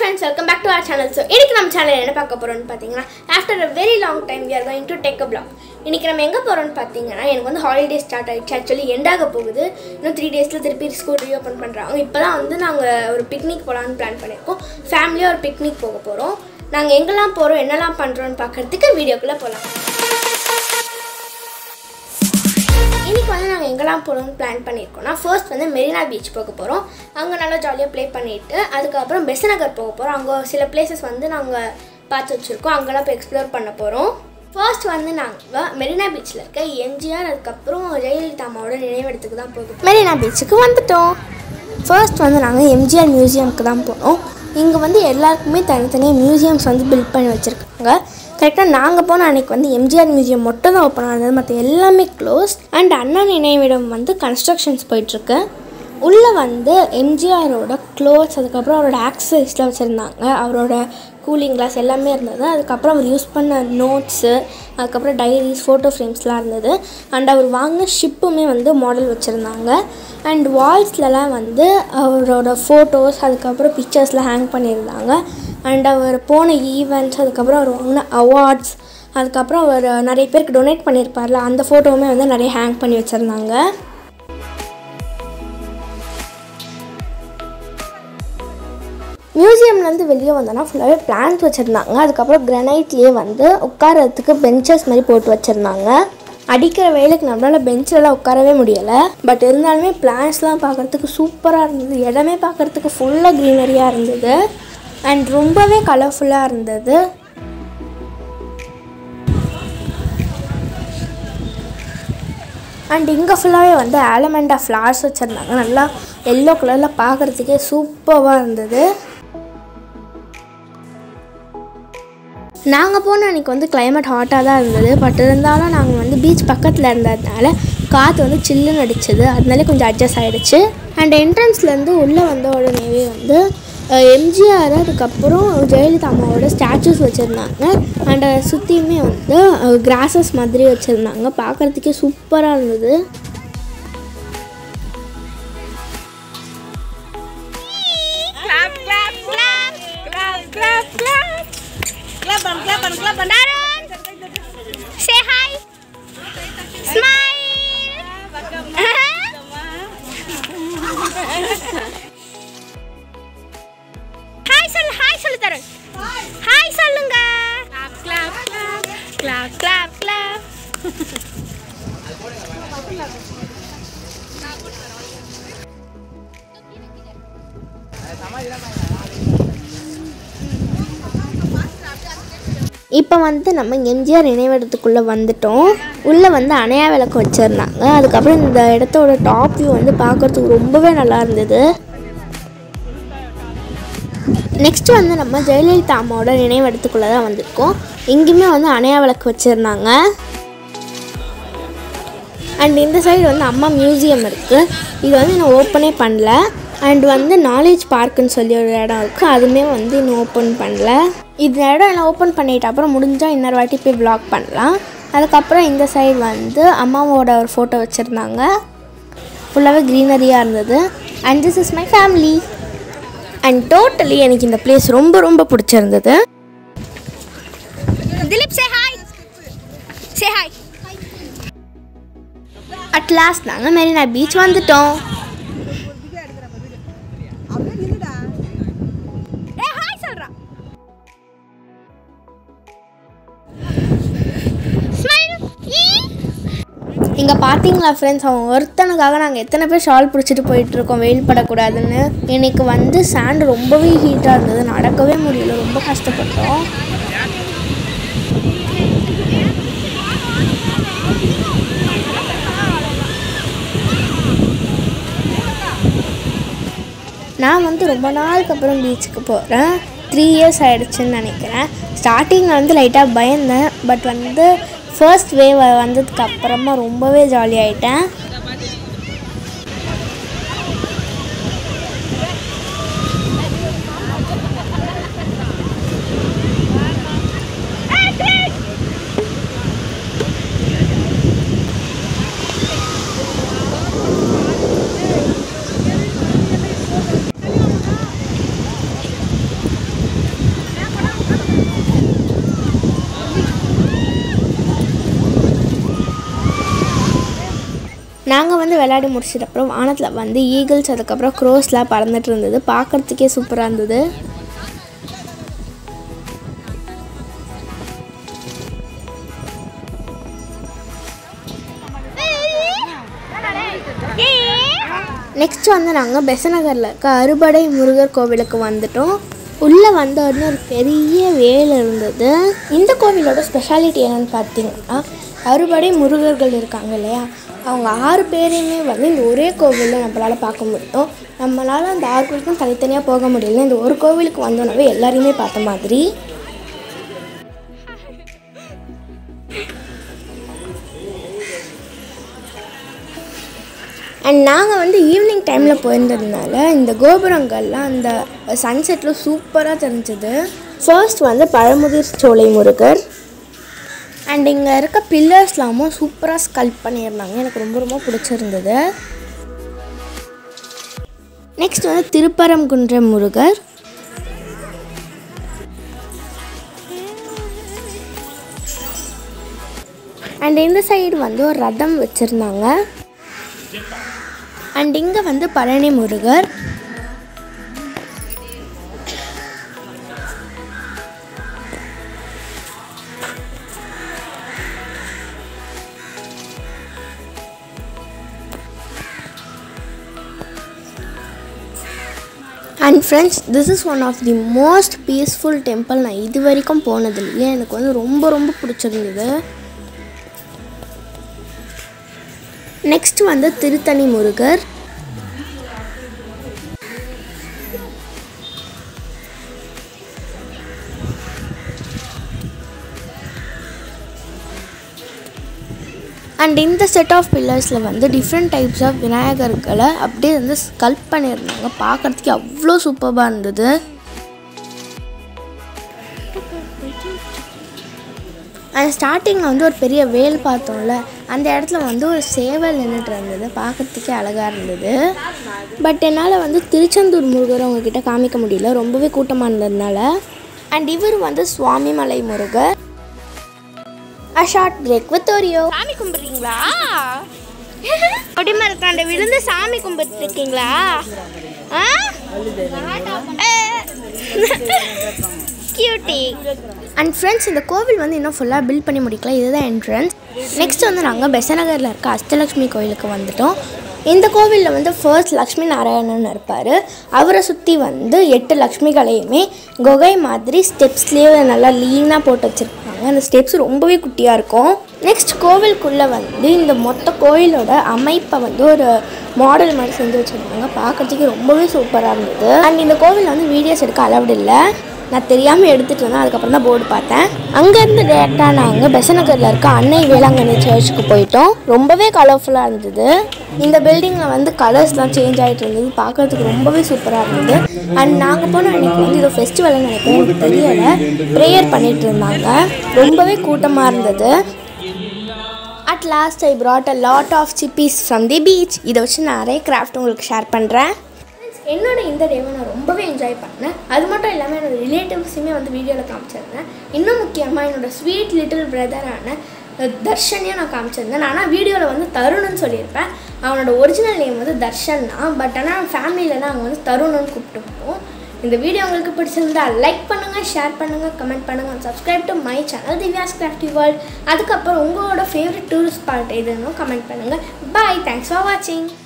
Friends welcome back to our channel so இன்னைக்கு நம்ம channel என்ன பார்க்க போகிறோம்னு பார்த்தீங்கன்னா after a very long time we are going to take a vlog இன்னைக்கு நம்ம எங்கே போகிறோம்னு பார்த்தீங்கன்னா எனக்கு வந்து ஹாலிடே ஸ்டார்ட் ஆகிடுச்சு ஆக்சுவலி எண்டாக போகுது இன்னும் த்ரீ டேஸில் திருப்பி ஸ்கூல் ரீஓப்பன் பண்ணுறாங்க இப்போ தான் வந்து நாங்கள் ஒரு பிக்னிக் போகலான்னு பிளான் பண்ணியிருக்கோம் ஃபேமிலியாக ஒரு பிக்னிக் போக போகிறோம் நாங்கள் எங்கெல்லாம் போகிறோம் என்னெல்லாம் பண்ணுறோன்னு பார்க்கறதுக்கு வீடியோக்குள்ளே போகலாம் இன்னைக்கு வந்து நாங்கள் எங்கெல்லாம் போகணும்னு பிளான் பண்ணியிருக்கோம்னா ஃபர்ஸ்ட் வந்து மெரினா பீச் போக போகிறோம் அங்கே நல்லா ஜாலியாக ப்ளே பண்ணிவிட்டு அதுக்கப்புறம் பெஸ்ட் நகர் போக போகிறோம் அங்கே சில பிளேசஸ் வந்து நாங்கள் பார்த்து வச்சுருக்கோம் அங்கெல்லாம் போய் எக்ஸ்ப்ளோர் பண்ண போகிறோம் ஃபர்ஸ்ட் வந்து நாங்கள் மெரினா பீச்சில் இருக்க எம்ஜிஆர் அதுக்கப்புறம் ஜெயலலிதா அம்மாவோட நினைவிடத்துக்கு தான் போகிறோம் மெரினா பீச்சுக்கு வந்துட்டோம் ஃபர்ஸ்ட் வந்து நாங்கள் எம்ஜிஆர் மியூசியம்க்கு தான் போனோம் இங்கே வந்து எல்லாருக்குமே தனித்தனியாக மியூசியம்ஸ் வந்து பில்ட் பண்ணி வச்சுருக்காங்க கரெக்டாக நாங்கள் போன அன்றைக்கி வந்து எம்ஜிஆர் மியூசியம் மட்டும் தான் ஓப்பன் ஆனது மற்ற எல்லாமே க்ளோஸ் அண்ட் அண்ணா நினைவிடம் வந்து கன்ஸ்ட்ரக்ஷன்ஸ் போயிட்டுருக்கு உள்ளே வந்து எம்ஜிஆரோட க்ளோத்ஸ் அதுக்கப்புறம் அவரோட ஆக்சசரிஸ்லாம் வச்சுருந்தாங்க அவரோட கூலிங் கிளாஸ் எல்லாமே இருந்தது அதுக்கப்புறம் அவர் யூஸ் பண்ண நோட்ஸு அதுக்கப்புறம் டைரிஸ் ஃபோட்டோ ஃப்ரேம்ஸ்லாம் இருந்தது அண்ட் அவர் வாங்கின ஷிப்புமே வந்து மாடல் வச்சுருந்தாங்க அண்ட் வால்ஸ்லலாம் வந்து அவரோட ஃபோட்டோஸ் அதுக்கப்புறம் பிக்சர்ஸ்லாம் ஹேங் பண்ணியிருந்தாங்க அண்ட் அவர் போன ஈவெண்ட்ஸ் அதுக்கப்புறம் அவர் வாங்கின அவார்ட்ஸ் அதுக்கப்புறம் அவர் நிறைய பேருக்கு டொனேட் பண்ணியிருப்பார்ல அந்த ஃபோட்டோவுமே வந்து நிறைய ஹேங் பண்ணி வச்சுருந்தாங்க மியூசியம்லேருந்து வெளியே வந்தோன்னா ஃபுல்லாகவே பிளான்ஸ் வச்சுருந்தாங்க அதுக்கப்புறம் கிரனைட்லேயே வந்து உட்காரத்துக்கு பெஞ்சஸ் மாதிரி போட்டு வச்சுருந்தாங்க அடிக்கிற வெயிலுக்கு நம்மளால் பெஞ்செல்லாம் உட்காரவே முடியலை பட் இருந்தாலுமே பிளான்ஸ்லாம் பார்க்குறதுக்கு சூப்பராக இருந்தது இடமே பார்க்குறதுக்கு ஃபுல்லாக க்ரீனரியாக இருந்தது அண்ட் ரொம்பவே கலர்ஃபுல்லாக இருந்தது அண்ட் இங்கே ஃபுல்லாகவே வந்து ஆலமெண்டா ஃப்ளார்ஸ் வச்சுருந்தாங்க நல்லா எல்லோ கலரில் பார்க்குறதுக்கே சூப்பராக இருந்தது நாங்கள் போன அன்றைக்கி வந்து கிளைமேட் ஹாட்டாக தான் இருந்தது பட் இருந்தாலும் நாங்கள் வந்து பீச் பக்கத்தில் இருந்ததுனால காற்று வந்து சில்லுன்னு அடிச்சது அதனால கொஞ்சம் அட்ஜஸ்ட் ஆகிடுச்சு அண்ட் என்ட்ரன்ஸ்லேருந்து உள்ளே வந்த உடனேவே வந்து எம்ஜிஆர் அதுக்கப்புறம் ஜெயலலிதா அம்மாவோட ஸ்டாச்சூஸ் வச்சுருந்தாங்க அண்ட் அதை சுற்றியுமே வந்து கிராசஸ் மாதிரி வச்சுருந்தாங்க பார்க்குறதுக்கே சூப்பராக இருந்தது Clap, clap, clap. Clap, clap, clap. Clap on, clap on, clap on. Darren, say hi. Smile. Hi சொல்லு ஹாய் சொல்லு தருண் ஹாய் சொல்லுங்க Clap, clap, clap. Clap clap clap இப்போ வந்து நம்ம எம்ஜிஆர் நினைவிடத்துக்குள்ளே வந்துட்டோம் உள்ளே வந்து அணையா விளக்கு வச்சுருந்தாங்க அதுக்கப்புறம் இந்த இடத்தோட டாப் வியூ வந்து பார்க்குறதுக்கு ரொம்பவே நல்லா இருந்தது நெக்ஸ்ட் வந்து நம்ம ஜெயலலிதா அம்மாவோட நினைவிடத்துக்குள்ளே தான் வந்திருக்கோம் இங்கேயுமே வந்து அணையா விளக்கு வச்சுருந்தாங்க அண்ட் இந்த சைடு வந்து அம்மா மியூசியம் இருக்குது இது வந்து இன்னும் ஓப்பனே பண்ணல அண்ட் வந்து நாலேஜ் பார்க்குன்னு சொல்லி ஒரு இடம் இருக்குது அதுவுமே வந்து இன்னும் ஓப்பன் பண்ணல இந்த இடம் எல்லாம் ஓப்பன் பண்ணிட்ட அப்புறம் முடிஞ்சால் இன்னொரு வாட்டி போய் vlog பண்ணலாம் அதுக்கப்புறம் இந்த சைடு வந்து அம்மாவோட ஒரு ஃபோட்டோ வச்சுருந்தாங்க ஃபுல்லாகவே க்ரீனரியாக இருந்தது and this is my family and totally எனக்கு இந்த பிளேஸ் ரொம்ப ரொம்ப பிடிச்சிருந்தது Dilip say hi say hi at last நாங்கள் மெரினா பீச் வந்துட்டோம் ஏய், hi சொல்றா. Smile. ஈ. இங்கே பார்த்தீங்களா ஃப்ரெண்ட்ஸ் அவன் ஒருத்தனுக்காக நாங்கள் எத்தனை பேர் ஷால் பிடிச்சிட்டு போயிட்டுருக்கோம் வெயில் படக்கூடாதுன்னு இன்னைக்கு வந்து சாண்ட் ரொம்பவே ஹீட்டாக இருந்தது நடக்கவே முடியல ரொம்ப கஷ்டப்பட்டோம் நான் வந்து ரொம்ப நாளுக்கு அப்புறம் பீச்சுக்கு போகிறேன் த்ரீ இயர்ஸ் ஆகிடுச்சுன்னு நினைக்கிறேன் ஸ்டார்டிங்கில் வந்து லைட்டாக பயந்தேன் பட் வந்து ஃபர்ஸ்ட் வேவ் வந்ததுக்கு அப்புறமா ரொம்பவே ஜாலி ஆகிட்டேன் நாங்கள் வந்து விளையாடி முடிச்சிட்ட அப்புறம் வானத்தில் வந்து ஈகிள்ஸ் அதுக்கப்புறம் க்ரோஸ்லாம் பறந்துட்டு இருந்தது பார்க்குறதுக்கே சூப்பராக இருந்தது நெக்ஸ்ட் வந்து நாங்கள் பெசநகரில் இருக்க அறுபடை முருகர் கோவிலுக்கு வந்துட்டோம் உள்ளே வந்த உடனே ஒரு பெரிய வேல் இருந்தது இந்த கோவிலோட ஸ்பெஷாலிட்டி என்னன்னு பார்த்தீங்கன்னா அறுபடை முருகர்கள் இருக்காங்க இல்லையா அவங்க ஆறு பேரையுமே வந்து இந்த ஒரே கோவிலில் நம்மளால் பார்க்க முடியும் நம்மளால் அந்த ஆறு கோவிலுக்கும் தனித்தனியாக போக முடியல இந்த ஒரு கோவிலுக்கு வந்தோன்னவே எல்லாரையுமே பார்த்த மாதிரி அண்ட் நாங்கள் வந்து ஈவினிங் டைமில் போயிருந்ததுனால இந்த கோபுரங்கள்லாம் அந்த சன்செட்டில் சூப்பராக தெரிஞ்சது ஃபர்ஸ்ட் வந்து பழமுதிர் சோலை முருகர் அண்ட் இங்கே இருக்க பில்லர்ஸ்லாமும் சூப்பராக ஸ்கல்ப் பண்ணியிருந்தாங்க எனக்கு ரொம்ப ரொம்ப பிடிச்சிருந்தது நெக்ஸ்ட் வந்து திருப்பரங்குன்ற முருகர் அண்ட் இந்த சைடு வந்து ஒரு ரதம் வச்சுருந்தாங்க அண்ட் இங்கே வந்து Palani Murugar and friends this is one of the most peaceful temple நான் இது வரைக்கும் போனதுலையே எனக்கு வந்து ரொம்ப ரொம்ப பிடிச்சிருந்தது நெக்ஸ்ட் வந்து திருத்தணி முருகர் அண்ட் இந்த செட் ஆஃப் பில்லர்ஸில் வந்து டிஃப்ரெண்ட் டைப்ஸ் ஆஃப் விநாயகர்களை அப்படியே வந்து ஸ்கல்ப் பண்ணியிருந்தாங்க பார்க்குறதுக்கு அவ்வளோ சூப்பராக இருந்தது அண்ட் ஸ்டார்டிங்கில் வந்து ஒரு பெரிய வேல் பார்த்தோம்ல அந்த இடத்துல வந்து ஒரு சேவல் நின்றுட்டு இருந்தது பார்க்கறதுக்கே அழகாக இருந்தது பட் என்னால் வந்து திருச்செந்தூர் முருகர் உங்ககிட்ட காமிக்க முடியல ரொம்பவே கூட்டமாக இருந்ததுனால அண்ட் இவர் வந்து Swamimalai Murugar a short break with Oreo சாமி கும்பிடுறீங்களா கொடிமரத்தாண்ட விழுந்து சாமி கும்பிட்டு இருக்கீங்களா கியூட்டி அண்ட் ஃப்ரெண்ட்ஸ் இந்த கோவில் வந்து இன்னும் ஃபுல்லாக பில்ட் பண்ணி முடிக்கல இதுதான் என்ட்ரன்ஸ் நெக்ஸ்ட் வந்து நாங்கள் பெசநகரில் இருக்க அஷ்டலக்ஷ்மி கோயிலுக்கு வந்துட்டோம் இந்த கோவிலில் வந்து ஃபர்ஸ்ட் லக்ஷ்மி நாராயணன் இருப்பார் அவரை சுற்றி வந்து எட்டு லக்ஷ்மிகளையுமே குகை மாதிரி ஸ்டெப்ஸ்லேயே நல்லா லீனாக போட்டு வச்சுருப்பாங்க அந்த ஸ்டெப்ஸ் ரொம்பவே குட்டியாக இருக்கும் நெக்ஸ்ட் கோவிலுக்குள்ளே வந்து இந்த மொத்த கோயிலோட அமைப்பை வந்து ஒரு மாடல் மாதிரி செஞ்சு வச்சுருந்தாங்க பார்க்கறதுக்கு ரொம்பவே சூப்பராக இருந்தது அண்ட் இந்த கோவிலில் வந்து வீடியோஸ் எடுக்க அலவுட் இல்லை நான் தெரியாமல் எடுத்துகிட்டு இருந்தேன் அதுக்கப்புறம் தான் போர்டு பார்த்தேன் அங்கேருந்து டேரெக்டாக நாங்கள் பெசநகரில் இருக்க அன்னை வேளாங்கண்ணி சர்ச்சுக்கு போயிட்டோம் ரொம்பவே கலர்ஃபுல்லாக இருந்தது இந்த பில்டிங்கில் வந்து கலர்ஸ்லாம் சேஞ்ச் ஆகிட்டு இருந்தது பார்க்கறதுக்கு ரொம்பவே சூப்பராக இருந்தது அண்ட் நாங்கள் போன அன்னைக்கு வந்து இது ஃபெஸ்டிவல்னு நினைக்கிறேன் எனக்கு தெரியலை ப்ரேயர் பண்ணிகிட்டு இருந்தாங்க ரொம்பவே கூட்டமாக இருந்தது at last I brought a lot of சிப்பீஸ் ஃப்ரம் தி பீச் இதை வச்சு நான் நிறைய கிராஃப்ட் உங்களுக்கு ஷேர் பண்ணுறேன் என்னோட இந்த டேவை நான் ரொம்பவே என்ஜாய் பண்ணேன் அது மட்டும் இல்லாமல் என்னோட ரிலேட்டிவ்ஸுமே வந்து வீடியோவில் காமிச்சிருந்தேன் இன்னும் முக்கியமாக என்னோட ஸ்வீட் லிட்டில் பிரதரான தர்ஷனையும் நான் காமிச்சிருந்தேன் ஆனால் வீடியோவில் வந்து தருணுன்னு சொல்லியிருப்பேன் அவனோட ஒரிஜினல் நேம் வந்து தர்ஷன் தான் பட் ஆனால் ஃபேமிலியில் நாங்கள் வந்து தருணுன்னு கூப்பிட்டுப்போம் இந்த வீடியோ உங்களுக்கு பிடிச்சிருந்தா லைக் பண்ணுங்கள் ஷேர் பண்ணுங்கள் கமெண்ட் பண்ணுங்கள் subscribe to my channel Divya's crafty world அதுக்கப்புறம் உங்களோட ஃபேவரட் டூரிஸ்ட் ஸ்பாட் எதுன்னு கமெண்ட் பண்ணுங்கள் பாய் தேங்க்ஸ் ஃபார் வாட்சிங்